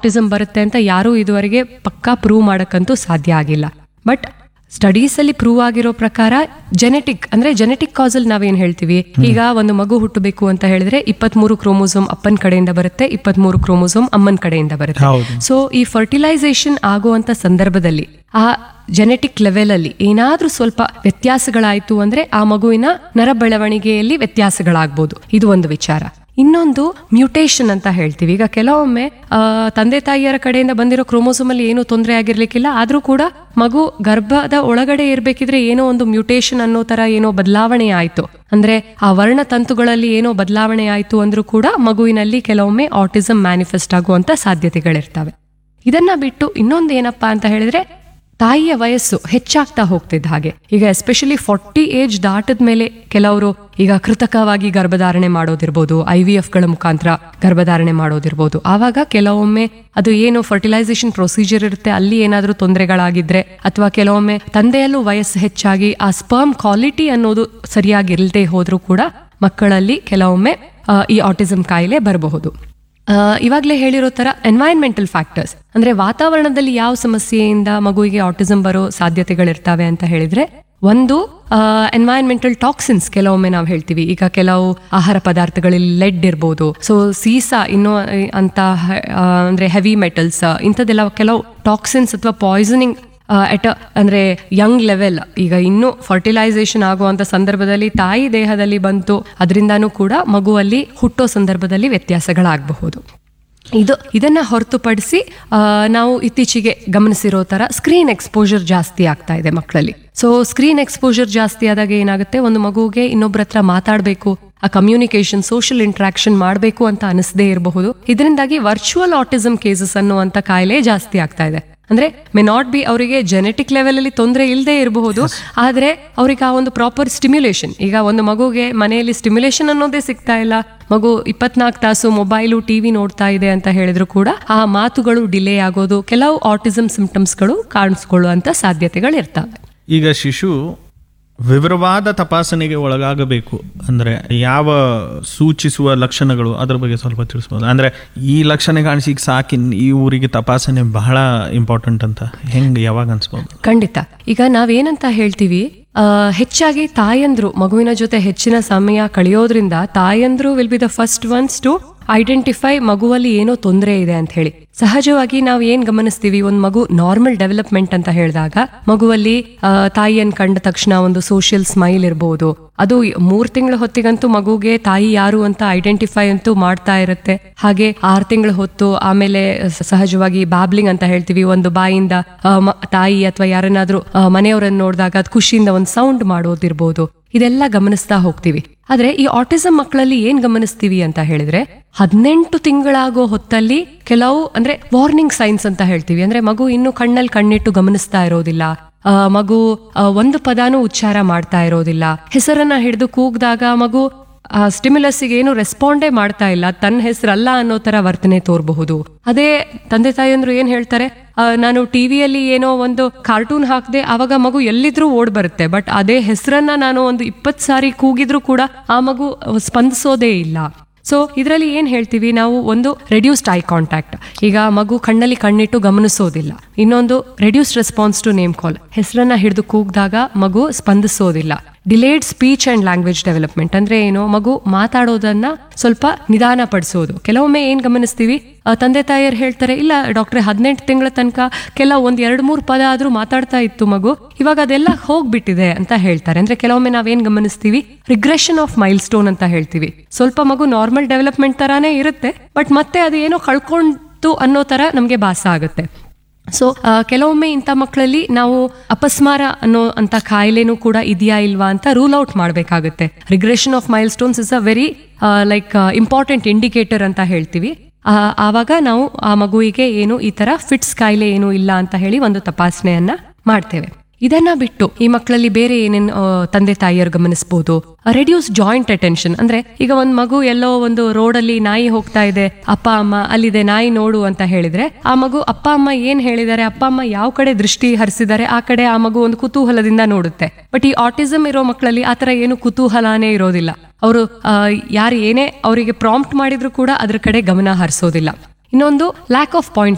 Autism ಬರುತ್ತೆ ಅಂತ ಯಾರೂ ಇದುವರೆಗೆ ಪಕ್ಕಾ ಪ್ರೂವ್ ಮಾಡಕ್ಕಂತೂ ಸಾಧ್ಯ ಆಗಿಲ್ಲ ಬಟ್ ಸ್ಟಡೀಸ್ ಅಲ್ಲಿ ಪ್ರೂವ್ ಆಗಿರೋ ಪ್ರಕಾರ ಜೆನೆಟಿಕ್ ಅಂದ್ರೆ ಜೆನೆಟಿಕ್ ಕಾಸಲ್ ನಾವೇನ್ ಹೇಳ್ತೀವಿ ಈಗ ಒಂದು ಮಗು ಹುಟ್ಟಬೇಕು ಅಂತ ಹೇಳಿದ್ರೆ ಇಪ್ಪತ್ಮೂರು ಕ್ರೋಮೋಸೋಮ್ ಅಪ್ಪನ ಕಡೆಯಿಂದ ಬರುತ್ತೆ ಇಪ್ಪತ್ಮೂರು ಕ್ರೋಮೋಸೋಮ್ ಅಮ್ಮನ ಕಡೆಯಿಂದ ಬರುತ್ತೆ ಹೌದು. ಸೊ ಈ ಫರ್ಟಿಲೈಸೇಷನ್ ಆಗುವಂತ ಸಂದರ್ಭದಲ್ಲಿ ಆ ಜೆನೆಟಿಕ್ ಲೆವೆಲ್ ಅಲ್ಲಿ ಏನಾದ್ರೂ ಸ್ವಲ್ಪ ವ್ಯತ್ಯಾಸಗಳಾಯ್ತು ಅಂದ್ರೆ ಆ ಮಗುವಿನ ನರ ಬೆಳವಣಿಗೆಯಲ್ಲಿ ವ್ಯತ್ಯಾಸಗಳಾಗ್ಬೋದು ಇದು ಒಂದು ವಿಚಾರ ಇನ್ನೊಂದು ಮ್ಯೂಟೇಶನ್ ಅಂತ ಹೇಳ್ತೀವಿ ಈಗ ಕೆಲವೊಮ್ಮೆ ಆ, ತಂದೆ ತಾಯಿಯರ ಕಡೆಯಿಂದ ಬಂದಿರೋ ಕ್ರೋಮೋಸೋಮ್ ಅಲ್ಲಿ ಏನೂ ತೊಂದರೆ ಆಗಿರ್ಲಿಕ್ಕಿಲ್ಲ ಆದ್ರೂ ಕೂಡ ಮಗು ಗರ್ಭದ ಒಳಗಡೆ ಇರ್ಬೇಕಿದ್ರೆ ಏನೋ ಒಂದು ಮ್ಯೂಟೇಶನ್ ಅನ್ನೋ ತರ ಏನೋ ಬದಲಾವಣೆ ಆಯ್ತು ಅಂದ್ರೆ ಆ ವರ್ಣತಂತುಗಳಲ್ಲಿ ಏನೋ ಬದಲಾವಣೆ ಆಯ್ತು ಅಂದ್ರೂ ಕೂಡ ಮಗುವಿನಲ್ಲಿ ಕೆಲವೊಮ್ಮೆ ಆಟಿಸಮ್ ಮ್ಯಾನಿಫೆಸ್ಟ್ ಆಗುವಂತ ಸಾಧ್ಯತೆಗಳಿರ್ತವೆ ಇದನ್ನ ಬಿಟ್ಟು ಇನ್ನೊಂದು ಏನಪ್ಪಾ ಅಂತ ಹೇಳಿದ್ರೆ ತಾಯಿಯ ವಯಸ್ಸು ಹೆಚ್ಚಾಗ್ತಾ ಹೋಗ್ತಿದ್ದ ಹಾಗೆ ಈಗ ಎಸ್ಪೆಷಲಿ ಫಾರ್ಟಿ ಏಜ್ ದಾಟದ ಮೇಲೆ ಕೆಲವರು ಈಗ ಕೃತಕವಾಗಿ ಗರ್ಭಧಾರಣೆ ಮಾಡೋದಿರ್ಬೋದು ಐ ವಿ ಎಫ್ಗಳ ಮುಖಾಂತರ ಗರ್ಭಧಾರಣೆ ಮಾಡೋದಿರ್ಬೋದು ಆವಾಗ ಕೆಲವೊಮ್ಮೆ ಅದು ಏನು ಫರ್ಟಿಲೈಸೇಷನ್ ಪ್ರೊಸೀಜರ್ ಇರುತ್ತೆ ಅಲ್ಲಿ ಏನಾದರೂ ತೊಂದರೆಗಳಾಗಿದ್ರೆ ಅಥವಾ ಕೆಲವೊಮ್ಮೆ ತಂದೆಯಲ್ಲೂ ವಯಸ್ಸು ಹೆಚ್ಚಾಗಿ ಆ ಸ್ಪರ್ಮ್ ಕ್ವಾಲಿಟಿ ಅನ್ನೋದು ಸರಿಯಾಗಿಲ್ಲದೆ ಹೋದ್ರೂ ಕೂಡ ಮಕ್ಕಳಲ್ಲಿ ಕೆಲವೊಮ್ಮೆ ಆ, ಈ ಆಟಿಸಮ್ ಕಾಯಿಲೆ ಬರಬಹುದು ಇವಾಗಲೇ ಹೇಳಿರೋ ತರ ಎನ್ವೈರನ್ಮೆಂಟಲ್ ಫ್ಯಾಕ್ಟರ್ಸ್ ಅಂದ್ರೆ ವಾತಾವರಣದಲ್ಲಿ ಯಾವ ಸಮಸ್ಯೆಯಿಂದ ಮಗುವಿಗೆ ಆಟಿಸಮ್ ಬರೋ ಸಾಧ್ಯತೆಗಳಿರ್ತವೆ ಅಂತ ಹೇಳಿದ್ರೆ ಒಂದು ಎನ್ವೈರನ್ಮೆಂಟಲ್ ಟಾಕ್ಸಿನ್ಸ್ ಕೆಲವೊಮ್ಮೆ ನಾವು ಹೇಳ್ತೀವಿ ಈಗ ಕೆಲವು ಆಹಾರ ಪದಾರ್ಥಗಳಲ್ಲಿ ಲೆಡ್ ಇರ್ಬೋದು ಸೊ ಸೀಸಾ ಇನ್ನೂ ಅಂತ ಹ- ಆ, ಅಂದ್ರೆ ಹೆವಿ ಮೆಟಲ್ಸ್ ಇಂಥದ್ದೆಲ್ಲ ಕೆಲವು ಟಾಕ್ಸಿನ್ಸ್ ಅಥವಾ ಪಾಯ್ಸನಿಂಗ್ ಎಟ್ ಅಂದ್ರೆ ಯಂಗ್ ಲೆವೆಲ್ ಈಗ ಇನ್ನೂ ಫರ್ಟಿಲೈಸೇಷನ್ ಆಗುವಂತ ಸಂದರ್ಭದಲ್ಲಿ ತಾಯಿ ದೇಹದಲ್ಲಿ ಬಂತು ಅದರಿಂದಾನೂ ಕೂಡ ಮಗುವಲ್ಲಿ ಹುಟ್ಟೋ ಸಂದರ್ಭದಲ್ಲಿ ವ್ಯತ್ಯಾಸಗಳಾಗಬಹುದು ಇದು ಇದನ್ನ ಹೊರತುಪಡಿಸಿ ಆ, ನಾವು ಇತ್ತೀಚೆಗೆ ಗಮನಿಸಿರೋ ತರ ಸ್ಕ್ರೀನ್ ಎಕ್ಸ್ಪೋಜರ್ ಜಾಸ್ತಿ ಆಗ್ತಾ ಇದೆ ಮಕ್ಕಳಲ್ಲಿ ಸೊ ಸ್ಕ್ರೀನ್ ಎಕ್ಸ್ಪೋಜರ್ ಜಾಸ್ತಿ ಆದಾಗ ಏನಾಗುತ್ತೆ ಒಂದು ಮಗುಗೆ ಇನ್ನೊಬ್ರ ಹತ್ರ ಮಾತಾಡಬೇಕು ಆ ಕಮ್ಯುನಿಕೇಶನ್ ಸೋಷಿಯಲ್ ಇಂಟ್ರಾಕ್ಷನ್ ಮಾಡಬೇಕು ಅಂತ ಅನಿಸದೇ ಇರಬಹುದು ಇದರಿಂದಾಗಿ ವರ್ಚುವಲ್ ಆಟಿಸಮ್ ಕೇಸಸ್ ಅನ್ನುವಂತ ಕಾಯಿಲೆ ಜಾಸ್ತಿ ಆಗ್ತಾ ಇದೆ ಅಂದ್ರೆ ಮೆ ನಾಟ್ ಬಿ ಅವರಿಗೆ ಜೆನೆಟಿಕ್ ಲೆವೆಲ್ ಅಲ್ಲಿ ತೊಂದರೆ ಇಲ್ಲದೆ ಇರಬಹುದು ಆದ್ರೆ ಅವ್ರಿಗೆ ಆ ಒಂದು ಪ್ರಾಪರ್ ಸ್ಟಿಮ್ಯುಲೇಷನ್ ಈಗ ಒಂದು ಮಗುಗೆ ಮನೆಯಲ್ಲಿ ಸ್ಟಿಮ್ಯುಲೇಷನ್ ಅನ್ನೋದೇ ಸಿಗ್ತಾ ಇಲ್ಲ ಮಗು ಇಪ್ಪತ್ನಾಲ್ಕು ತಾಸು ಮೊಬೈಲು ಟಿವಿ ನೋಡ್ತಾ ಇದೆ ಅಂತ ಹೇಳಿದ್ರು ಕೂಡ ಆ ಮಾತುಗಳು ಡಿಲೇ ಆಗೋದು ಕೆಲವು ಆಟಿಸಮ್ ಸಿಂಪ್ಟಮ್ಸ್ಗಳು ಕಾಣಿಸ್ಕೊಳ್ಳುವಂತ ಸಾಧ್ಯತೆಗಳು ಇರ್ತವೆ ಈಗ ಶಿಶು ವಿವರವಾದ ತಪಾಸಣೆಗೆ ಒಳಗಾಗಬೇಕು ಅಂದ್ರೆ ಯಾವ ಸೂಚಿಸುವ ಲಕ್ಷಣಗಳು ಅದ್ರ ಬಗ್ಗೆ ಸ್ವಲ್ಪ ತಿಳಿಸ್ಬೋದು ಅಂದ್ರೆ ಈ ಲಕ್ಷಣ ಕಾಣಿಸಿ ಈಗ ಸಾಕಿನ್ ಈ ಊರಿಗೆ ತಪಾಸಣೆ ಬಹಳ ಇಂಪಾರ್ಟೆಂಟ್ ಅಂತ ಹೆಂಗ್ ಯಾವಾಗ ಅನ್ಸ್ಬೋದು ಖಂಡಿತ ಈಗ ನಾವೇನಂತ ಹೇಳ್ತೀವಿ ಆ, ಹೆಚ್ಚಾಗಿ ತಾಯಂದ್ರು ಮಗುವಿನ ಜೊತೆ ಹೆಚ್ಚಿನ ಸಮಯ ಕಳೆಯೋದ್ರಿಂದ ತಾಯಂದ್ರು will be the first ones to identify ಮಗುವಲ್ಲಿ ಏನೋ ತೊಂದರೆ ಇದೆ ಅಂತ ಹೇಳಿ ಸಹಜವಾಗಿ ನಾವು ಏನ್ ಗಮನಿಸ್ತೀವಿ ಒಂದು ಮಗು ನಾರ್ಮಲ್ ಡೆವಲಪ್ಮೆಂಟ್ ಅಂತ ಹೇಳಿದಾಗ ಮಗುವಲ್ಲಿ ಆ, ತಾಯಿಯನ್ನ ಕಂಡ ತಕ್ಷಣ ಒಂದು ಸೋಷಿಯಲ್ ಸ್ಮೈಲ್ ಇರಬಹುದು ಅದು ಮೂರ್ ತಿಂಗಳ ಹೊತ್ತಿಗಂತೂ ಮಗುಗೆ ತಾಯಿ ಯಾರು ಅಂತ ಐಡೆಂಟಿಫೈ ಅಂತೂ ಮಾಡ್ತಾ ಇರುತ್ತೆ ಹಾಗೆ ಆರ್ ತಿಂಗಳ ಹೊತ್ತು ಆಮೇಲೆ ಸ- ಸಹಜವಾಗಿ ಬ್ಯಾಬ್ಲಿಂಗ್ ಅಂತ ಹೇಳ್ತೀವಿ ಒಂದು ಬಾಯಿಂದ ಆ, ಮ- ತಾಯಿ ಅಥವಾ ಯಾರನ್ನಾದ್ರೂ ಆ, ಮನೆಯವರನ್ನ ನೋಡಿದಾಗ ಅದು ಖುಷಿಯಿಂದ ಒಂದು ಸೌಂಡ್ ಮಾಡೋದಿರ್ಬೋದು ಇದೆಲ್ಲ ಗಮನಿಸ್ತಾ ಹೋಗ್ತೀವಿ ಆದ್ರೆ ಈ ಆಟಿಸಮ್ ಮಕ್ಕಳಲ್ಲಿ ಏನ್ ಗಮನಿಸ್ತೀವಿ ಅಂತ ಹೇಳಿದ್ರೆ ಹದಿನೆಂಟು ತಿಂಗಳಾಗೋ ಹೊತ್ತಲ್ಲಿ ಕೆಲವು ಅಂದ್ರೆ ವಾರ್ನಿಂಗ್ ಸೈನ್ಸ್ ಅಂತ ಹೇಳ್ತೀವಿ ಅಂದ್ರೆ ಮಗು ಇನ್ನು ಕಣ್ಣಲ್ಲಿ ಕಣ್ಣಿಟ್ಟು ಗಮನಿಸ್ತಾ ಇರೋದಿಲ್ಲ ಆ, ಮಗು ಆ, ಒಂದು ಪದಾನು ಉಚ್ಚಾರ ಮಾಡ್ತಾ ಇರೋದಿಲ್ಲ ಹೆಸರನ್ನ ಹಿಡಿದು ಕೂಗ್ದಾಗ ಮಗು ಆ ಸ್ಟಿಮ್ಯುಲಸ್ಗೆ ಏನು ರೆಸ್ಪಾಂಡೇ ಮಾಡ್ತಾ ಇಲ್ಲ ತನ್ನ ಹೆಸರಲ್ಲ ಅನ್ನೋ ತರ ವರ್ತನೆ ತೋರಬಹುದು ಅದೇ ತಂದೆ ತಾಯಿಯಂದ್ರು ಏನ್ ಹೇಳ್ತಾರೆ ಆ, ನಾನು ಟಿವಿಯಲ್ಲಿ ಏನೋ ಒಂದು ಕಾರ್ಟೂನ್ ಹಾಕ್ದೆ ಅವಾಗ ಮಗು ಎಲ್ಲಿದ್ರೂ ಓಡ್ ಬರುತ್ತೆ ಬಟ್ ಅದೇ ಹೆಸರನ್ನ ನಾನು ಒಂದು ಇಪ್ಪತ್ ಸಾರಿ ಕೂಗಿದ್ರು ಕೂಡ ಆ ಮಗು ಸ್ಪಂದಿಸೋದೇ ಇಲ್ಲ ಸೊ ಇದರಲ್ಲಿ ಏನ್ ಹೇಳ್ತೀವಿ ನಾವು ಒಂದು ರೆಡ್ಯೂಸ್ಡ್ ಐ ಕಾಂಟ್ಯಾಕ್ಟ್ ಈಗ ಮಗು ಕಣ್ಣಲ್ಲಿ ಕಣ್ಣಿಟ್ಟು ಗಮನಿಸೋದಿಲ್ಲ ಇನ್ನೊಂದು reduced response to name call ಹೆಸರನ್ನ ಹಿಡಿದು ಕೂಗ್ದಾಗ ಮಗು ಸ್ಪಂದಿಸೋದಿಲ್ಲ delayed speech and language development ಅಂದ್ರೆ ಏನು ಮಗು ಮಾತಾಡೋದನ್ನ ಸ್ವಲ್ಪ ನಿಧಾನ ಪಡಿಸೋದು ಕೆಲವೊಮ್ಮೆ ಏನ್ ಗಮನಿಸ್ತೀವಿ ಆ, ತಂದೆ ತಾಯಿಯರು ಹೇಳ್ತಾರೆ ಇಲ್ಲ ಡಾಕ್ಟ್ರೆ ಹದಿನೆಂಟು ತಿಂಗಳ ತನಕ ಕೆಲ ಒಂದ್ ಎರಡ್ ಮೂರು ಪದ ಆದ್ರೂ ಮಾತಾಡ್ತಾ ಇತ್ತು ಮಗು ಇವಾಗ ಅದೆಲ್ಲ ಹೋಗ್ಬಿಟ್ಟಿದೆ ಅಂತ ಹೇಳ್ತಾರೆ ಅಂದ್ರೆ ಕೆಲವೊಮ್ಮೆ ನಾವೇನ್ ಗಮನಿಸ್ತೀವಿ ರಿಗ್ರೆಷನ್ ಆಫ್ ಮೈಲ್ ಸ್ಟೋನ್ ಅಂತ ಹೇಳ್ತೀವಿ ಸ್ವಲ್ಪ ಮಗು ನಾರ್ಮಲ್ ಡೆವಲಪ್ಮೆಂಟ್ ತರಾನೇ ಇರುತ್ತೆ ಬಟ್ ಮತ್ತೆ ಅದು ಏನೋ ಕಳ್ಕೊಂಡು ಅನ್ನೋ ತರ ನಮ್ಗೆ ಭಾಸ ಆಗುತ್ತೆ ಸೊ ಕೆಲವೊಮ್ಮೆ ಇಂಥ ಮಕ್ಕಳಲ್ಲಿ ನಾವು ಅಪಸ್ಮಾರ ಅನ್ನೋ ಅಂತ ಕಾಯಿಲೆನೂ ಕೂಡ ಇದೆಯಾ ಇಲ್ವಾ ಅಂತ ರೂಲ್ ಔಟ್ ಮಾಡಬೇಕಾಗುತ್ತೆ regression of milestones is a very like important indicator ಅಂತ ಹೇಳ್ತೀವಿ ಆ, ಆವಾಗ ನಾವು ಆ ಮಗುವಿಗೆ ಏನು ಈ ತರ ಫಿಟ್ಸ್ ಕಾಯಿಲೆ ಏನು ಇಲ್ಲ ಅಂತ ಹೇಳಿ ಒಂದು ತಪಾಸಣೆಯನ್ನ ಮಾಡ್ತೇವೆ ಇದನ್ನ ಬಿಟ್ಟು ಈ ಮಕ್ಕಳಲ್ಲಿ ಬೇರೆ ಏನೇನು ಆ, ತಂದೆ ತಾಯಿಯರು ಗಮನಿಸಬಹುದು ರೆಡ್ಯೂಸ್ ಜಾಯಿಂಟ್ ಅಟೆನ್ಷನ್ ಅಂದ್ರೆ ಈಗ ಒಂದ್ ಮಗು ಎಲ್ಲೋ ಒಂದು ರೋಡಲ್ಲಿ ನಾಯಿ ಹೋಗ್ತಾ ಇದೆ ಅಪ್ಪ ಅಮ್ಮ ಅಲ್ಲಿದೆ ನಾಯಿ ನೋಡು ಅಂತ ಹೇಳಿದ್ರೆ ಆ ಮಗು ಅಪ್ಪ ಅಮ್ಮ ಏನ್ ಹೇಳಿದ್ದಾರೆ ಅಪ್ಪ ಅಮ್ಮ ಯಾವ ಕಡೆ ದೃಷ್ಟಿ ಹರಿಸಿದ್ದಾರೆ ಆ ಕಡೆ ಆ ಮಗು ಒಂದು ಕುತೂಹಲದಿಂದ ನೋಡುತ್ತೆ ಬಟ್ ಈ ಆಟಿಸಮ್ ಇರೋ ಮಕ್ಕಳಲ್ಲಿ ಆತರ ಏನು ಕುತೂಹಲನೇ ಇರೋದಿಲ್ಲ ಅವರು ಯಾರು ಏನೇ ಅವರಿಗೆ ಪ್ರಾಂಪ್ಟ್ ಮಾಡಿದ್ರು ಕೂಡ ಅದ್ರ ಕಡೆ ಗಮನ ಹರಿಸೋದಿಲ್ಲ ಇನ್ನೊಂದು ಲ್ಯಾಕ್ ಆಫ್ ಪಾಯಿಂಟ್